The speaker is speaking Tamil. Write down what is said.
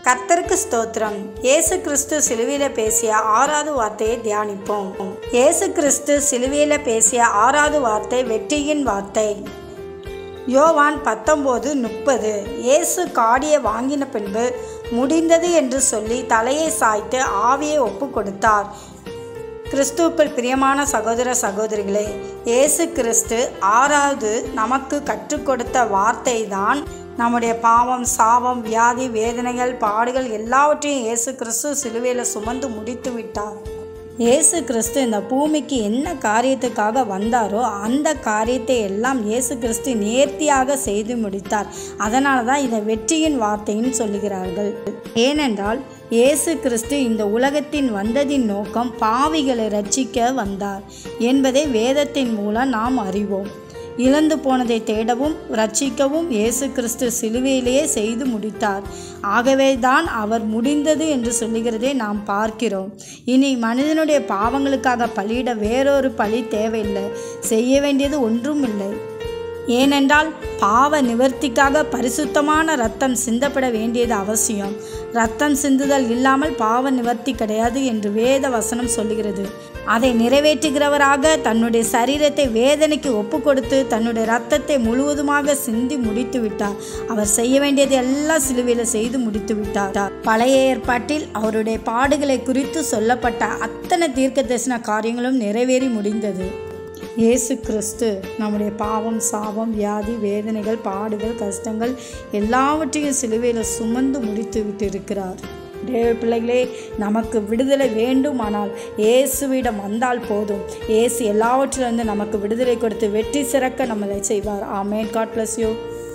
கர்த்தருக்கு ஸ்தோத்திரம் இயேசு கிறிஸ்து சிலுவையில் பேசிய ஆறாவது வார்த்தையை தியானிப்போம் இயேசு கிறிஸ்து சிலுவையில் பேசிய ஆறாவது வார்த்தை வெற்றியின் வார்த்தை யோவான் பத்தொம்போது முப்பது இயேசு காடியை வாங்கின பின்பு முடிந்தது என்று சொல்லி தலையை சாய்த்து ஆவியை ஒப்பு கொடுத்தார் கிறிஸ்துவுக்குள் பிரியமான சகோதர சகோதரிகளே இயேசு கிறிஸ்து ஆறாவது நமக்கு கற்றுக் கொடுத்த வார்த்தை தான் நம்முடைய பாவம் சாபம் வியாதி வேதனைகள் பாடுகள் எல்லாவற்றையும் இயேசு கிறிஸ்து சிலுவையில் சுமந்து முடித்து விட்டார் இயேசு கிறிஸ்து இந்த பூமிக்கு என்ன காரியத்துக்காக வந்தாரோ அந்த காரியத்தை எல்லாம் இயேசு கிறிஸ்து நேர்த்தியாக செய்து முடித்தார் அதனால தான் இதை வெற்றியின் வார்த்தைன்னு சொல்லுகிறார்கள் ஏனென்றால் இயேசு கிறிஸ்து இந்த உலகத்தின் வந்ததின் நோக்கம் பாவிகளை ரட்சிக்க வந்தார் என்பதை வேதத்தின் மூலம் நாம் அறிவோம் இழந்து போனதை தேடவும் ரட்சிக்கவும் இயேசு கிறிஸ்து சிலுவையிலேயே செய்து முடித்தார் ஆகவே தான் அவர் முடிந்தது என்று சொல்லுகிறதை நாம் பார்க்கிறோம் இனி மனிதனுடைய பாவங்களுக்காக பலியிட வேறொரு பலி தேவையில்லை செய்ய வேண்டியது ஒன்றும் இல்லை ஏனென்றால் பாவ நிவர்த்திக்காக பரிசுத்தமான ரத்தம் சிந்தப்பட வேண்டியது அவசியம் ரத்தம் சிந்துதல் இல்லாமல் பாவ நிவர்த்தி கிடையாது என்று வேத வசனம் சொல்லுகிறது அதை நிறைவேற்றுகிறவராக தன்னுடைய சரீரத்தை வேதனைக்கு ஒப்பு கொடுத்து தன்னுடைய ரத்தத்தை முழுவதுமாக சிந்தி முடித்து விட்டார் அவர் செய்ய வேண்டியது எல்லாம் சிலுவையில் செய்து முடித்து விட்டார் பழைய ஏற்பாட்டில் அவருடைய பாடுகளை குறித்து சொல்லப்பட்ட அத்தனை தீர்க்க தரிசன காரியங்களும் நிறைவேறி முடிந்தது இயேசு கிறிஸ்து நம்முடைய பாவம் சாபம் வியாதி வேதனைகள் பாடுகள் கஷ்டங்கள் எல்லாவற்றையும் சிலுவையில் சுமந்து முடித்து விட்டு இருக்கிறார் தேவ பிள்ளைகளே நமக்கு விடுதலை வேண்டுமானால் இயேசுவிடம் வந்தால் போதும் இயேசு எல்லாவற்றிலிருந்து நமக்கு விடுதலை கொடுத்து வெற்றி சிறக்க நம்மளை செய்வார் ஆமேன் காட் பிளஸ் யூ